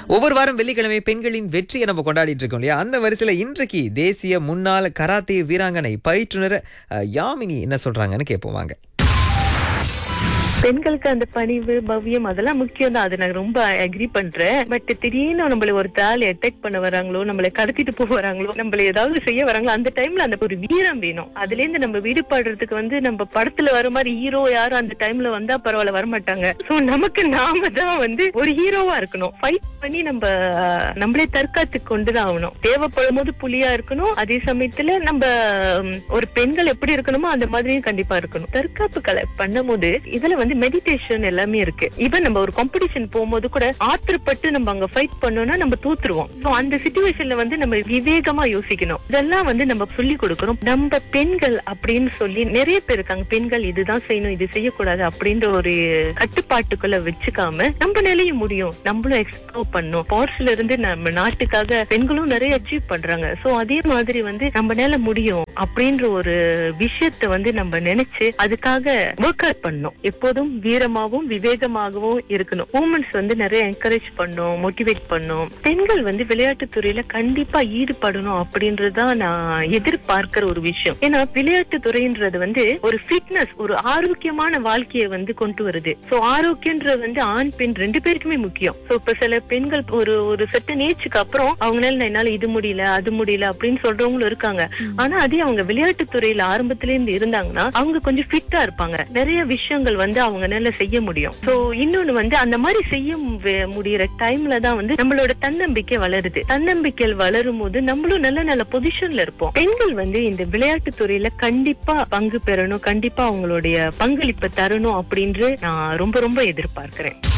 ஒவ்வொரு வாரம் வெள்ளிக்கிழமை பெண்களின் வெற்றியை நம்ம கொண்டாடிட்டு இருக்கோம் இல்லையா அந்த வரிசையில இன்றைக்கு தேசிய முன்னாள் கராத்தே வீராங்கனை பயிற்றுனர் அஹ், யாமினி என்ன சொல்றாங்கன்னு கேட்போம் வாங்க பெண்களுக்கு அந்த பணிவு பவ்யம் அதெல்லாம் முக்கியம் தான் அது நான் ரொம்ப அக்ரி பண்றேன் பட் திடீர்னு நம்மள ஒரு தாள் அட்டாக் பண்ண வராங்களோ நம்மளை கடத்திட்டு போக வராங்களோ நம்மள ஏதாவது செய்ய வராங்களோ அந்த டைம்ல அந்த ஒரு வீரம் வேணும் அதுல இருந்து நம்ம விடுபடுறதுக்கு வந்து நம்ம படத்துல வர மாதிரி ஹீரோ யாரும் அந்த டைம்ல வந்தா பரவாயில்ல வரமாட்டாங்க சோ நமக்கு நாம தான் வந்து ஒரு ஹீரோவா இருக்கணும் ஃபைட் பண்ணி நம்ம அஹ், நம்மளே தற்காத்து கொண்டுதான் ஆகணும் தேவைப்படும் போது புலியா இருக்கணும் அதே சமயத்துல நம்ம உம், ஒரு பெண்கள் எப்படி இருக்கணுமோ அந்த மாதிரியும் கண்டிப்பா இருக்கணும் தற்காப்பு கலை பண்ணும்போது இதுல வந்து மெடிடேஷன் எல்லாமே இருக்கு ஈவன் நம்ம ஒரு காம்படிஷன் போகும்போது கூட ஆத்திரப்பட்டு நம்ம அங்க ஃபைட் பண்ணோம்னா நம்ம தூத்துருவோம் சோ அந்த சுச்சுவேஷன்ல வந்து நம்ம விவேகமா யோசிக்கணும் இதெல்லாம் வந்து நம்ம சொல்லி கொடுக்கணும் நம்ம பெண்கள் அப்படின்னு சொல்லி நிறைய பேர் இருக்காங்க பெண்கள் இதுதான் செய்யணும் இது செய்யக்கூடாது அப்படின்ற ஒரு கட்டுப்பாட்டுக்குள்ள வச்சுக்காம நம்ம நிலையும் முடியும் நம்மளும் எக்ஸ்ப்ளோர் பண்ணும் போர்ஸ்ல இருந்து நம்ம நாட்டுக்காக பெண்களும் நிறைய அச்சீவ் பண்றாங்க சோ அதே மாதிரி வந்து நம்மளால முடியும் அப்படின்ற ஒரு விஷயத்த வந்து நம்ம நினைச்சு அதுக்காக ஒர்க் அவுட் பண்ணணும் எப்போதும் வீரமாகவும் விவேகமாகவும் இருக்கணும் உமன்ஸ் வந்து நிறைய என்கரேஜ் பண்ணும் மோட்டிவேட் பண்ணும் பெண்கள் வந்து விளையாட்டு துறையில கண்டிப்பா ஈடுபடணும் அப்படின்றதுதான் நான் எதிர்பார்க்கிற ஒரு விஷயம் ஏன்னா விளையாட்டு துறைன்றது வந்து ஒரு ஃபிட்னஸ் ஒரு ஆரோக்கியமான வாழ்க்கையை வந்து கொண்டு வருது சோ ஆரோக்கியன்றது வந்து ஆண் பெண் ரெண்டு பேருக்குமே முக்கியம் சோ இப்ப சில பெண்கள் ஒரு ஒரு செட்ட ஏஜுக்கு அப்புறம் அவங்களால நான் என்னால இது முடியல அது முடியல அப்படின்னு சொல்றவங்களும் இருக்காங்க ஆனா அதே அவங்க விளையாட்டு துறையில ஆரம்பத்துல இருந்து இருந்தாங்கன்னா அவங்க கொஞ்சம் ஃபிட்டா இருப்பாங்க நிறைய விஷயங்கள் வந்து அவங்கனால செய்ய முடியும் சோ இன்னொன்னு வந்து அந்த மாதிரி செய்ய மு- முடியற டைம்ல தான் வந்து நம்மளோட தன்னம்பிக்கை வளருது தன்னம்பிக்கை வளரும் போது நம்மளும் நல்ல நல்ல பொசிஷன்ல இருப்போம் பெண்கள் வந்து இந்த விளையாட்டு துறையில கண்டிப்பா பங்கு பெறணும் கண்டிப்பா அவங்களுடைய பங்களிப்பை தரணும் அப்படின்று நான் ரொம்ப ரொம்ப எதிர்பார்க்கிறேன்